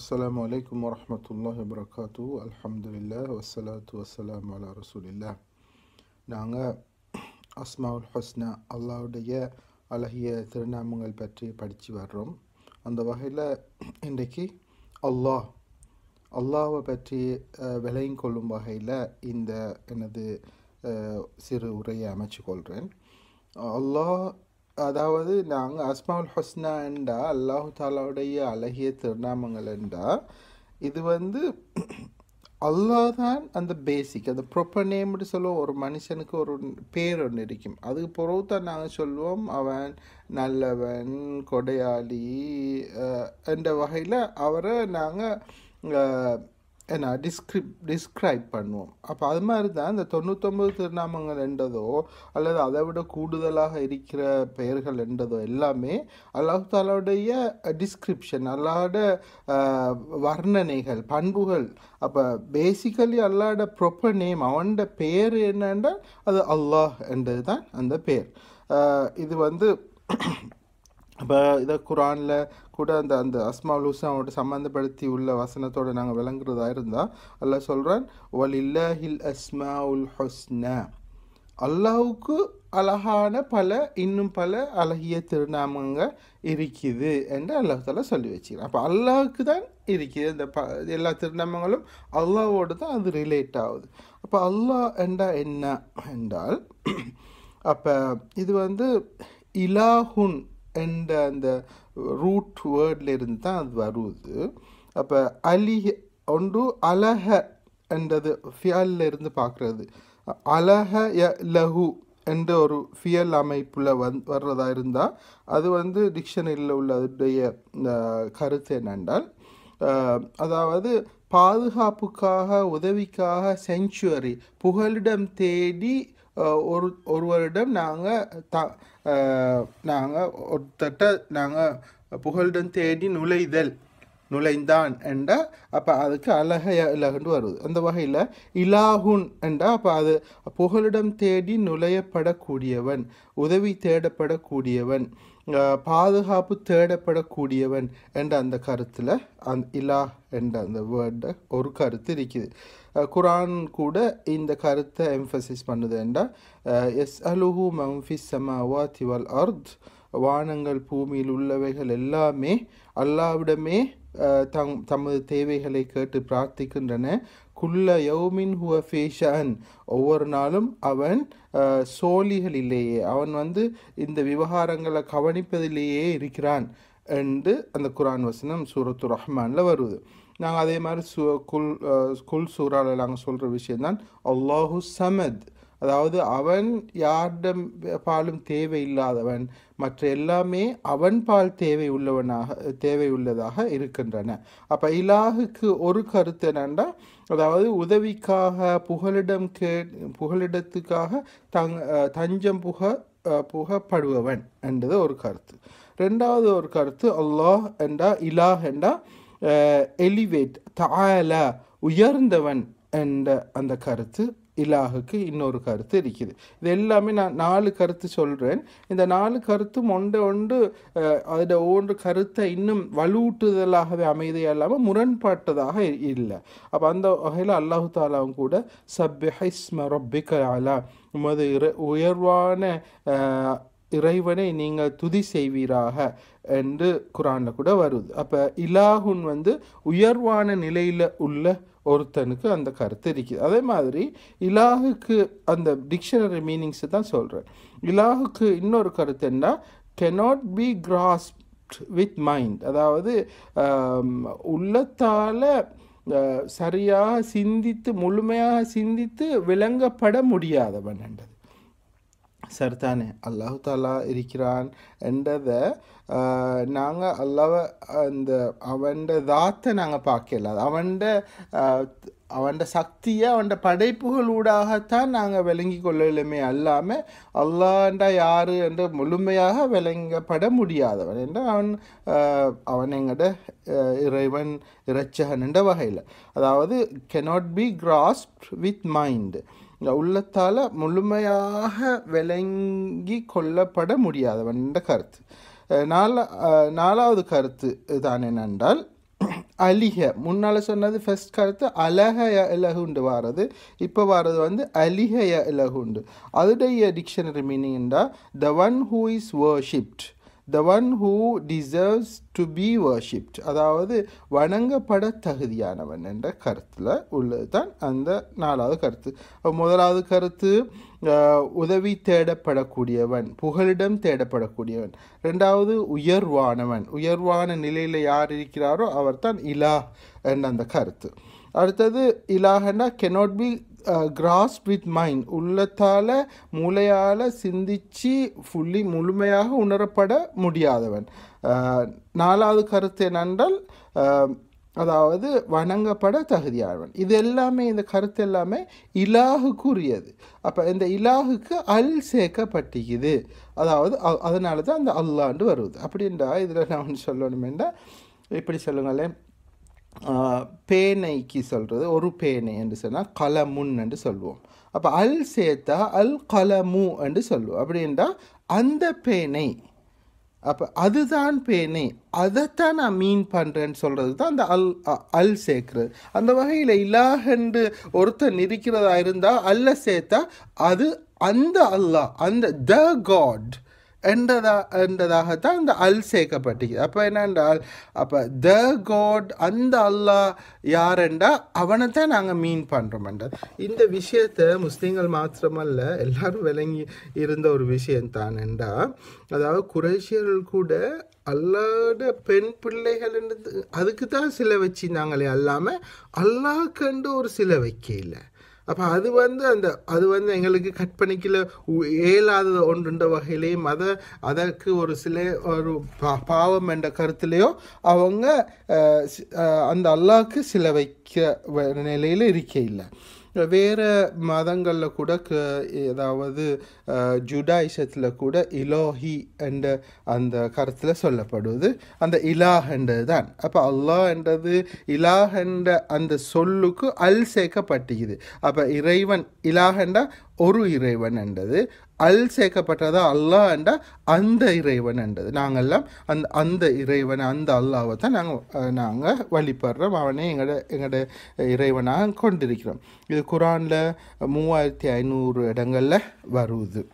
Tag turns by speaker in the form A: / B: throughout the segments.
A: அஸ்ஸலாமு அலைக்கும் வரஹ்மத்துல்லாஹி வபரகாத்து அல்ஹம்துலில்லாஹ் வஸ்ஸலாத்து வஸ்ஸலாம் அலா ரசூலில்லாஹ் நாங்கள் அஸ்மாவுல் ஹஸ்னா அல்லாஹ்வுடைய அழகிய திருநாமங்கள் பற்றி படித்து வர்றோம் அந்த வகையில் இன்றைக்கு அல்லாஹ் அல்லாஹ்வை பற்றி அஹ், விளங்கிக் கொள்ளும் வகையில் இந்த எனது அஹ், சிறு உரையை அமைச்சு கொள்கிறேன் அல்லாஹ் அதாவது நாங்கள் அஸ்மாவுல் ஹஸ்னா என்றா அல்லாஹு தாலாவுடைய அழகிய திருநாமங்கள் என்றா இது வந்து அல்லாஹ் தான் அந்த பேசிக் அந்த ப்ராப்பர் நேம்னு சொல்லுவோம் ஒரு மனுஷனுக்கு ஒரு பேர் ஒன்று இருக்கும் அதுக்கு பிறகு தான் நாங்கள் சொல்லுவோம் அவன் நல்லவன் கொடையாளி அஹ், என்ற வகையில் அவரை நாங்கள் என்ன டிஸ்கிரிப் டிஸ்கிரைப் பண்ணுவோம் அப்போ அது மாதிரி தான் இந்த தொண்ணூத்தொம்பது திருநாமங்கள் என்றதோ அல்லது அதை விட கூடுதலாக இருக்கிற பெயர்கள் என்றதோ எல்லாமே அல்லாஹ் தாலாவுடைய டிஸ்கிரிப்ஷன் அல்லாட அஹ், வர்ணனைகள் பண்புகள் அப்போ பேசிக்கலி அல்லாட ப்ரொப்பர் நேம் அவனோட பெயர் என்னென்றால் அது அல்லாஹ் என்றது தான் அந்த பெயர் அஹ், இது வந்து அப்போ இதை குரானில் கூட அந்த அந்த அஸ்மால் ஹுஸ்னாவோட சம்மந்தப்படுத்தி உள்ள வசனத்தோட நாங்கள் விளங்குறதா இருந்தால் அல்லாஹ் சொல்கிறான் வலில்லாஹில் அஸ்மா உல் ஹுஸ்னா அல்லாஹ்வுக்கு அழகான பல இன்னும் பல அழகிய திருநாமங்கள் இருக்குது என்று அல்லாஹ் தாலா சொல்லி வச்சுக்கிறான் அப்போ அல்லாஹ்வுக்கு தான் இருக்குது இந்த ப எல்லா திருநாமங்களும் அல்லாஹ்வோடு தான் அது ரிலேட் ஆகுது அப்போ அல்லாஹ் என்றா என்ன என்றால் அப்போ இது வந்து இலாஹுன் என்ற அந்த ரூட் வேர்டில் இருந்து தான் அது வருது அப்போ அலி ஒன்று அலஹ என்றது ஃபியல்ல இருந்து பார்க்குறது அலஹ ய லஹு என்ற ஒரு ஃபியல் அமைப்பில் வந் வர்றதா இருந்தால் அது வந்து டிக்ஷனரியில் உள்ள அதனுடைய அஹ், கருத்து என்னென்றால் அஹ், அதாவது பாதுகாப்புக்காக உதவிக்காக செஞ்சுவரி புகலிடம் தேடி அஹ், ஒரு ஒருவரிடம் நாங்கள் த நாங்கள் ஒருத்தட்ட நாங்கள் புகலிடம் தேடி நுழைதல் நுழைந்தான் என்றா அப்போ அதுக்கு அழக இலகுன்னு வருது அந்த வகையில் இலாகுன் என்றா அப்போ அது புகலிடம் தேடி நுழையப்படக்கூடியவன் உதவி தேடப்படக்கூடியவன் அஹ், பாதுகாப்பு தேடப்படக்கூடியவன் என்ற அந்த கருத்தில் அந் இலா என்ற அந்த வேர்ட ஒரு கருத்து இருக்குது அஹ், குரான் கூட இந்த கருத்தை எம்ஃபசிஸ் பண்ணுது என்றா எஸ் அலுஹு மம்ஃபிஸ் சமாவாத்தி வல் அர்த் வானங்கள் பூமியில் உள்ளவைகள் எல்லாமே அல்லாவிடமே அஹ், தம் தமது தேவைகளை கேட்டு பிரார்த்திக்கின்றன குல்ல யௌமின் ஹுவ ஃபேஷன் ஒவ்வொரு நாளும் அவன் அஹ், சோழிகளிலேயே அவன் வந்து இந்த விவகாரங்களை கவனிப்பதிலேயே இருக்கிறான் என்று அந்த குரான் வசனம் சூரத்து ரஹ்மானில் வருது நாங்கள் அதே மாதிரி சு குல் அஹ், குல் சூறாவில் நாங்கள் சொல்கிற விஷயம்தான் அல்லாஹு சமத் அதாவது அவன் யாரிடம் பாலும் தேவையில்லாதவன் மற்ற எல்லாமே அவன் பால் தேவை உள்ளவனாக தேவை உள்ளதாக இருக்கின்றன அப்போ இலாகுக்கு ஒரு கருத்து என்னன்னா அதாவது உதவிக்காக புகலிடம் கே புகலிடத்துக்காக தங் அஹ் தஞ்சம் புக அஹ் புகப்படுபவன் என்றது ஒரு கருத்து ரெண்டாவது ஒரு கருத்து அல்லாஹ் என்றா இலாஹ் என்றா எலிவேட் தால உயர்ந்தவன் என்ற அந்த கருத்து இலாகுக்கு இன்னொரு கருத்து இருக்குது இது எல்லாமே நான் நாலு கருத்து சொல்கிறேன் இந்த நாலு கருத்தும் ஒன்று ஒன்று அதோட ஒன்று கருத்தை இன்னும் வலுவூட்டுதலாகவே அமைதியா இல்லாமல் முரண்பாட்டதாக இல்லை அப்போ அந்த வகையில் அல்லாஹு தாலாவும் கூட சப்ஹிஸ்ம ரொப்பிக்க அலா உமது இர உயர்வான அஹ், இறைவனை நீங்கள் துதி செய்வீராக என்று குரானில் கூட வருது அப்போ இலாகுன் வந்து உயர்வான நிலையில் உள்ள ஒருத்தனுக்கு அந்த கருத்து இருக்குது அதே மாதிரி இலாகுக்கு அந்த டிக்ஷனரி மீனிங்ஸை தான் சொல்கிறேன் இலாகுக்கு இன்னொரு கருத்து என்ன cannot be grasped with mind அதாவது ஆம், உள்ளத்தால் அஹ், சரியாக சிந்தித்து முழுமையாக சிந்தித்து விளங்கப்பட முடியாதவன் என்றது சரிதானே அல்லாஹு தாலா இருக்கிறான் என்றதை நாங்கள் அல்லாவை அந்த அவன்ட தாத்தை நாங்கள் பார்க்கல அவன்ட அவன்ட சக்தியை அவன்ட படைப்புகளூடாகத்தான் நாங்கள் விளங்கி கொள்ளலுமே அல்லாமல் அல்லாண்டா யார் என்று முழுமையாக விளங்கப்பட முடியாதவன் என்று அவன் ஆஹ், அவன் எங்கட ஆஹ், இறைவன் இறைச்சகன் என்ற வகையில் அதாவது cannot be grasped with mind உள்ளத்தால் முழுமையாக விளங்கி கொள்ளப்பட முடியாதவன் என்ற கருத்து அஹ் நாலா அஹ் நாலாவது கருத்து தான் என்னென்றால் அலிஹ முன்னால் சொன்னது ஃபர்ஸ்ட் கருத்து அலஹய இலகுண்டு வாரது இப்போ வாரது வந்து அலிஹய இலகுண்டு அதுடைய டிக்ஷனரி மீனிங்டா the one who is worshipped the one who deserves to be worshipped அதாவது வணங்கப்பட தகுதியானவன் என்ற கருத்தில் உள்ளது தான் அந்த நாலாவது கருத்து அப்ப முதலாவது கருத்து அஹ், உதவி தேடப்படக்கூடியவன் புகலிடம் தேடப்படக்கூடியவன் ரெண்டாவது உயர்வானவன் உயர்வான நிலையில் யார் இருக்கிறாரோ அவர்தான் இலா என்ற அந்த கருத்து அடுத்தது இலாகன்னா cannot be grasp with mind உள்ளத்தால் மூளையால் சிந்திச்சு ஃபுல்லி முழுமையாக உணரப்பட முடியாதவன் அஹ், நாலாவது கருத்து என்னென்றால் அஹ், அதாவது வணங்கப்பட தகுதியானவன் இது எல்லாமே இந்த கருத்து எல்லாமே இலாகுக்குரியது அப்போ இந்த இலாகுக்கு அல் சேர்க்கப்பட்டிக்குது அதாவது அ- அதனால தான் அந்த அல்லாண்டு வருவது அப்படின்றா இதில் நான் ஒன்று சொல்லணுமெண்டா இப்படி சொல்லுங்களேன் ஆஹ், பேனைக்கு சொல்கிறது ஒரு பேனை என்று சொன்னால் கலமுன் என்று சொல்லுவோம் அப்போ அல் சேர்த்தா அல் கலமு என்று சொல்லுவோம் அப்படின்றா அந்த பேனை அப்போ அதுதான் பேனை அதைத்தான் நான் மீன் பண்ணுறேன்னு சொல்கிறது தான் அந்த அல் அ- அல் சேர்க்கிறது அந்த வகையில் இலாஹென்று ஒருத்தன் இருக்கிறதா இருந்தால் அல்ல சேர்த்தா அது அந்த அல்லாஹ் அந்த த காட் என்றதா என்றதாகத்தான் இந்த அல் சேர்க்கப்பட்டிருக்கு அப்போ என்னென்றால் அப்போ த காட் அந்த அல்லாஹ் யாரெண்டா அவனை தான் நாங்கள் மீன் பண்ணுறோம்ன்றது இந்த விஷயத்தை முஸ்லீம்கள் மாத்திரமல்ல எல்லாரும் விளங்கி இருந்த ஒரு விஷயம் தான் என்றா அதாவது குறைஷியர்கள் கூட அல்லாட பெண் பிள்ளைகள் அதுக்கு தான் சிலை வச்சிருந்தாங்களே அல்லாமல் அல்லாஹ் கண்டு ஒரு சிலை வைக்கல அப்போ அது வந்து அந்த அது வந்து எங்களுக்கு கற்பனைக்குள்ள உ- இயலாத ஒன்றுன்ற வகையிலேயும் அதை அதற்கு ஒரு சில ஒரு பா பாவம் என்ற கருத்துலேயோ அவங்க அஹ், சி- அஹ், அந்த அல்லாஹ்க்கு சில வைக்க வ- நிலையில் இருக்க இல்லை வேறு மதங்களில் கூட க ஏதாவது ஜுடாயிசத்தில் கூட இலோஹி என்ற அந்த கருத்தில் சொல்லப்படுவது அந்த இலாஹ் என்றது தான் அப்போ அல்லாஹ் என்றது இலாஹ் என்ற அந்த சொல்லுக்கு அல் சேர்க்கப்பட்டிக்குது அப்போ இறைவன் இலாஹ் என்றா ஒரு இறைவன் என்றது அல் சேர்க்கப்பட்டதா அல்லாஹ் என்றா அந்த இறைவன் என்றது நாங்கள்லாம் அந்த அந்த இறைவன் அந்த அல்லாவை தான் நாங்கள் நாங்கள் வழிபடுறோம் அவனே எங்களோட எங்களோட இறைவனாக கொண்டிருக்கிறோம் இது குரானில் மூவாயிரத்தி ஐநூறு இடங்களில் வருது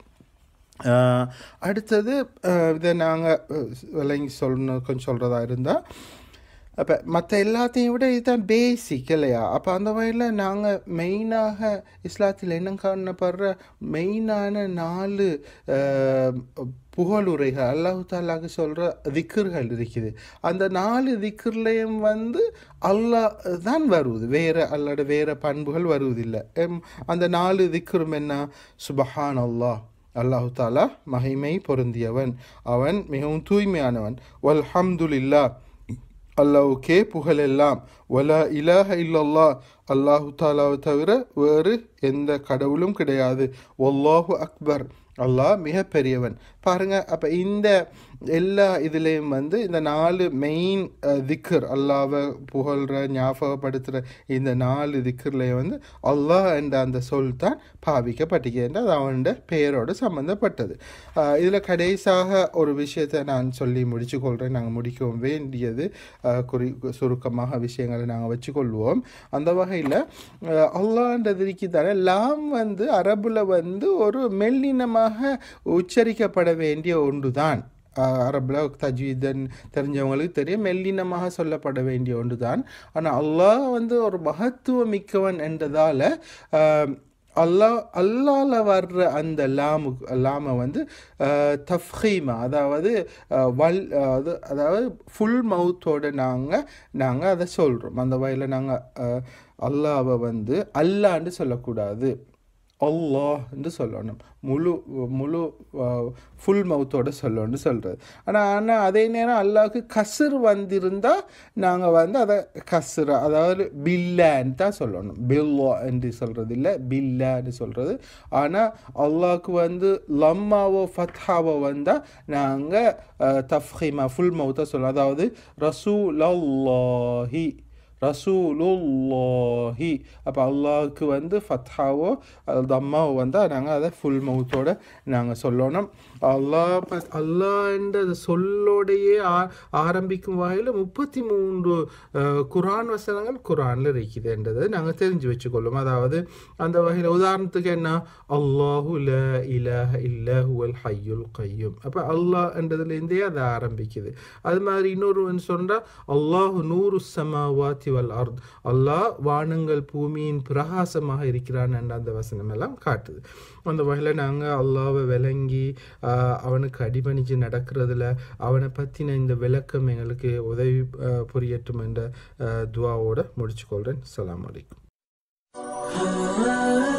A: ஆஹ் அடுத்தது ஆஹ் இதை நாங்கள் விளங்கி சொல்லணும் கொஞ்சம் சொல்கிறதா இருந்தால் அப்போ மற்ற எல்லாத்தையும் விட இதுதான் பேசிக் இல்லையா அப்போ அந்த வகையில் நாங்கள் மெயினாக இஸ்லாத்தில் என்ன காணப்படுற மெயினான நாலு ஆஹ், புகழுரைகள் அல்லாஹு தாலாக்கு சொல்கிற திக்கர்கள் இருக்குது அந்த நாலு திக்கர்லேயும் வந்து அல்லாஹ் தான் வருவது வேறு அல்லாட வேறு பண்புகள் வருவதில்லை எம், அந்த நாலு திக்கரும் என்ன சுபஹான் அல்லாஹ் அல்லாஹு தாலா மகிமை பொருந்தியவன் அவன் மிகவும் தூய்மையானவன் வல்ஹம்துலில்லா அல்லாஹுக்கே புகழெல்லாம் வலா இலாஹ இல்லல்லா அல்லாஹு தாலாவை தவிர வேறு எந்த கடவுளும் கிடையாது வல்லாஹு அக்பர் அல்லாஹ் மிக பெரியவன் பாருங்க அப்போ இந்த எல்லா இதுலேயும் வந்து இந்த நாலு மெயின் திக்கர் அல்லாவை புகழ்கிற ஞாபகப்படுத்துகிற இந்த நாலு திக்கர்லேயும் வந்து அல்லாஹ் என்ற அந்த சொல் தான் பாவிக்கப்பட்டிருக்கின்ற அது அவனோட பெயரோடு சம்மந்தப்பட்டது இதில் கடைசியாக ஒரு விஷயத்தை நான் சொல்லி முடிச்சு கொள்கிறேன் நாங்கள் முடிக்க வேண்டியது அஹ், குறி சுருக்கமாக விஷயங்களை நாங்கள் வச்சுக்கொள்வோம் அந்த வகையில் அல்லான்றது இருக்குதானே லாம் வந்து அரபுல வந்து ஒரு மெல்லினமாக உச்சரிக்கப்பட வேண்டிய ஒன்று தான் அரபில் தஜ்வீதன் தெரிஞ்சவங்களுக்கு தெரியும் மெல்லினமாக சொல்லப்பட வேண்டிய ஒன்று தான் ஆனால் அல்லாஹ் வந்து ஒரு மகத்துவம் மிக்கவன் என்றதால் அல்லாஹ் அல்லால வர்ற அந்த லாமு லாமை வந்து தஃப்ஹீமா அதாவது அஹ், வல் அது அதாவது ஃபுல் மவுத்தோட நாங்கள் நாங்கள் அதை சொல்கிறோம் அந்த வகையில் நாங்கள் அல்லாவை வந்து அல்லான்னு சொல்லக்கூடாது அல்லாஹ் என்று சொல்லணும் முழு முழு ஃபுல் மவுத்தோட சொல்லணும்னு சொல்கிறது ஆனால் ஆனால் அதே நேரம் அல்லாஹ்க்கு கசுர் வந்திருந்தால் நாங்கள் வந்து அதை கசுரா அதாவது பில்லான்னு தான் சொல்லணும் பில்லா என்று சொல்கிறது இல்லை பில்லான்னு சொல்கிறது ஆனால் அல்லாஹ்க்கு வந்து லம்மாவோ ஃபத்ஹாவோ வந்தால் நாங்கள் தஃப்ஹீமா ஃபுல் மவுத்தாக சொல்லணும் அதாவது ரசூல் அல்லாஹி ரசூலுல்லாஹி அப்போ அல்லாஹ்க்கு வந்து ஃபத்ஹாவோ அது தம்மாவோ வந்தால் நாங்கள் அதை ஃபுல் மவுத்தோட நாங்கள் சொல்லணும் அல்லாஹ் பத் அல்லாஹ்ன்ற அந்த சொல்லோடையே ஆ ஆரம்பிக்கும் வகையில் முப்பத்தி மூன்று அஹ், குர்ஆன் வசனங்கள் குர்ஆனில் இருக்குதுன்றதை நாங்கள் தெரிஞ்சு வச்சுக்கொள்ளும் அதாவது அந்த வகையில் உதாரணத்துக்கு என்ன அல்லாஹு ல இலாஹ இல்லா ஹுவல் ஹய்யுல் கையும் அப்போ அல்லாஹ்ன்றதுலேருந்தே அது ஆரம்பிக்குது அது மாதிரி இன்னொரு சொன்னால் அல்லாஹு நூறு சமாவாத்தி வல் அர்த் அல்லாஹ் வானங்கள் பூமியின் பிரகாசமாக இருக்கிறான் என்ற அந்த வசனம் எல்லாம் காட்டுது அந்த வகையில் நாங்கள் அல்லாவை விளங்கி ஆஹ், அவனுக்கு அடிபணிஞ்சு நடக்கிறதுல அவனை பற்றின இந்த விளக்கம் எங்களுக்கு உதவி ஆஹ், புரியட்டும் என்ற ஆஹ், துவாவோட முடிச்சுக்கொள்கிறேன் அஸ்ஸலாமு அலைக்கும்